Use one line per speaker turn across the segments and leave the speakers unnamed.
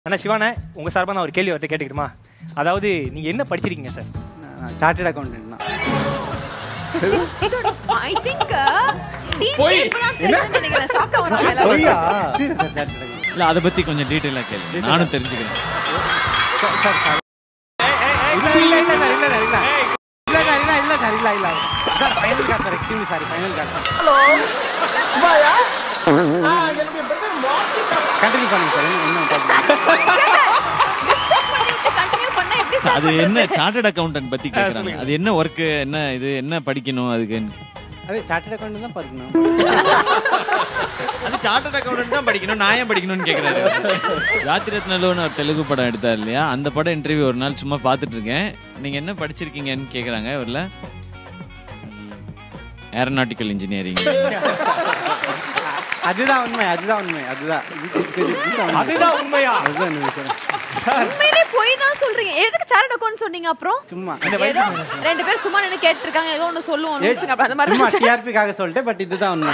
அண்ணா சிவானே உங்க சார்பா நான் ஒரு கேள்வி அவர்கிட்ட கேட்டுக்கிட்டுமா அதாவது நீங்க என்ன படிச்சிருக்கீங்க சார்
சார்ட்டட் அக்கௌண்டன்ட் தான்
ஐ திங்க் டீம் இப்பதான் தெரியுதுன்னு நினைக்கிறேன் ஷாக் ஆகுறாங்க எல்லாரும்
சார்ட்டட் அக்கௌண்டன்ட்
இல்ல அதை பத்தி கொஞ்சம் டீட்டெயிலா கேளு நானும் தெரிஞ்சுக்கிறேன்
இல்ல இல்ல இல்ல சார் இல்ல இல்ல இல்ல இல்ல சார் இல்ல இல்ல சார் இல்ல இல்ல sir final card sir extremely sorry final card continue பண்ணுங்க சார் இன்னும்
கண்டினியூ பண்ணா எப்படி சார்
அது என்ன சார்ட்டர்ட் அக்கவுண்டன்ட் பத்தி கேக்குறாங்க அது என்ன ஒர்க் என்ன இது என்ன படிக்கணும் அதுக்கு
அதே சார்ட்டட் அக்கௌண்ட் தான் பார்க்கணும்
அது சார்ட்டர்ட் அக்கவுண்டன்ட் தான் படிக்கணும் நான் ஏன் படிக்கணும்னு கேக்குறாரு ராத்திரி ரத்னலோன்னு ஒரு தெலுங்கு படம் எடுத்தார் இல்லையா அந்த படம் இன்டர்வியூ ஒரு நாள் சும்மா பார்த்துட்டு இருக்கேன் நீங்க என்ன படிச்சிருக்கீங்கன்னு கேக்குறாங்க இவர்ல ஏரோநாட்டிக்கல் இன்ஜினியரிங்
அதுதான் உண்மை அதுதான் உண்மை அதுதான் இது- இது- இது- இதுதான் உண்மை.
அதுதான் உண்மையா
அதுதான் உண்மை சார்
உண்மையிலே போய் தான் சொல்றீங்க எதுக்கு சார்ட் அக்கௌண்ட் சொன்னீங்க அப்புறம்
சும்மா
ஏதோ ரெண்டு பேர் சும்மா நின்னு கேட்டு இருக்காங்க ஏதோ ஒண்ணு சொல்லுவோம் லூசுங்க அப்படி அந்த மாதிரி
சும்மா
தான் சார்.
டிஆர்பிக்காக சொல்லிட்டேன் பட் இதுதான் உண்மை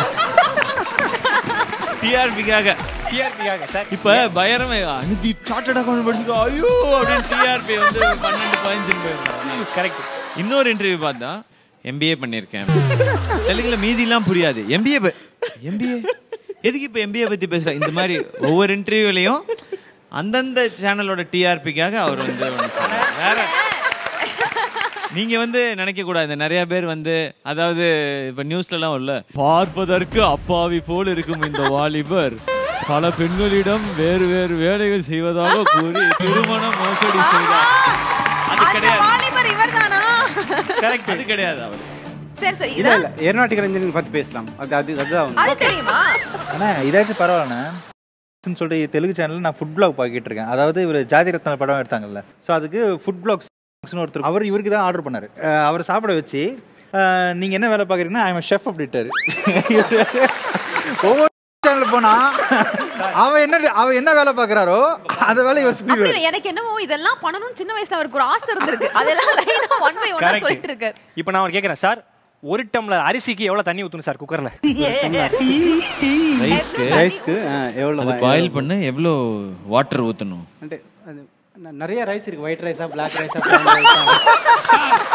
டிஆர்பிக்காக
டிஆர்பியாக சார்
இப்ப பயரமே அனுதி சார்ட்டர்ட் அக்கவுண்ட் படிச்சுக்கோ ஐயோ அப்படின்னு டிஆர்பி வந்து பன்னெண்டு பதினஞ்சு போயிருந்தாங்க
கரெக்ட்
இன்னொரு இன்டர்வியூ பார்த்தா எம்பிஏ பண்ணியிருக்கேன் தெலுங்குல மீதிலாம் புரியாது எம்பிஏ எம்பிஏ எதுக்கு இப்போ எம்பிஏ பத்தி பேசுற இந்த மாதிரி ஒவ்வொரு இன்டர்வியூலையும் அந்தந்த சேனலோட டிஆர்பிக்காக அவர் வந்து ஒண்ணு சொன்னார். வேற நீங்க வந்து நினைக்க கூடாது நிறைய பேர் வந்து அதாவது இப்ப நியூஸ்ல எல்லாம் இல்ல பார்ப்பதற்கு அப்பாவி போல் இருக்கும் இந்த வாலிபர் பல பெண்களிடம் வேறு வேறு வேலைகள் செய்வதாக கூறி திருமணம் மோசடி செய்தார் அது
அந்த
கிடையாது
வாலிபர் இவர்தானா
கரெக்ட்
அது கிடையாது அவர்
சரி சரி
இல்ல
இதான்
இல்ல ஏரோநாட்டிக்கல் இன்ஜினியரிங் பத்தி பேசலாம் அது அது அதுதான் உண்மை
அது தெரியுமா
அண்ணா இதாச்சும் பரவாயில்லண்ணா ன்னு சொல்லிட்டு தெலுங்கு சேனல்ல நான் ஃபுட் பிளாக் பார்க்கிட்டு இருக்கேன் அதாவது இவர் ஜாதி ரத்ன படம் எடுத்தாங்கல்ல ஸோ அதுக்கு ஃபுட் பிளாக்ஸ் ஒருத்தர் அவர் இவருக்கு தான் ஆர்டர் பண்ணாரு அஹ் அவர் சாப்பிட வச்சு அஹ் நீங்க என்ன வேலை பார்க்குறீங்கன்னா ஐம் ஷெஃப் அப்படின்ட்டாரு ஒவ்வொரு சேனல் போனா அவன் என்ன அவன் என்ன வேலை பார்க்கறாரோ அந்த வேலை இவர்
அப்படி
சொல்லி
இல்ல எனக்கு என்னமோ இதெல்லாம் பண்ணணும்னு சின்ன வயசுல அவருக்கு ஒரு ஆசை இருந்திருக்கு அதெல்லாம் லைனா ஒன் பை ஒன்னா சொல்லிட்டு
கரெக்ட்
இருக்காரு
இப்போ நான் அவர் கேட்கறேன் சார் ஒரு டம்ளர் அரிசிக்கு எவ்வளவு தண்ணி ஊத்தணும் சார் குக்கர்ல
ரைஸ்க்கு
ரைஸ்க்கு எவ்வளோ
அது பாயில் பண்ண எவ்வளோ வாட்டர் ஊற்றணும்
అంటే அது ந- நிறைய ரைஸ் இருக்கு ஒயிட் ரைஸா பிளாக் ரைஸா ப்ரௌன் ரைஸா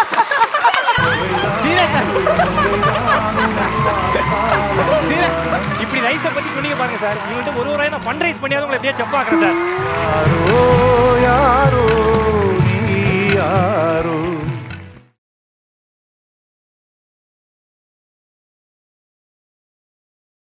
இப்படி ரைஸை பத்தி சொன்னீங்க பாருங்க சார் இவங்கள்ட்ட ஒரு ஒரு நான் ஃபண்ட் ரைஸ் பண்ணியாவது உங்களை எப்படியா செப் பார்க்குறேன் சார்
யாரோ யாரோ நீ யாரோ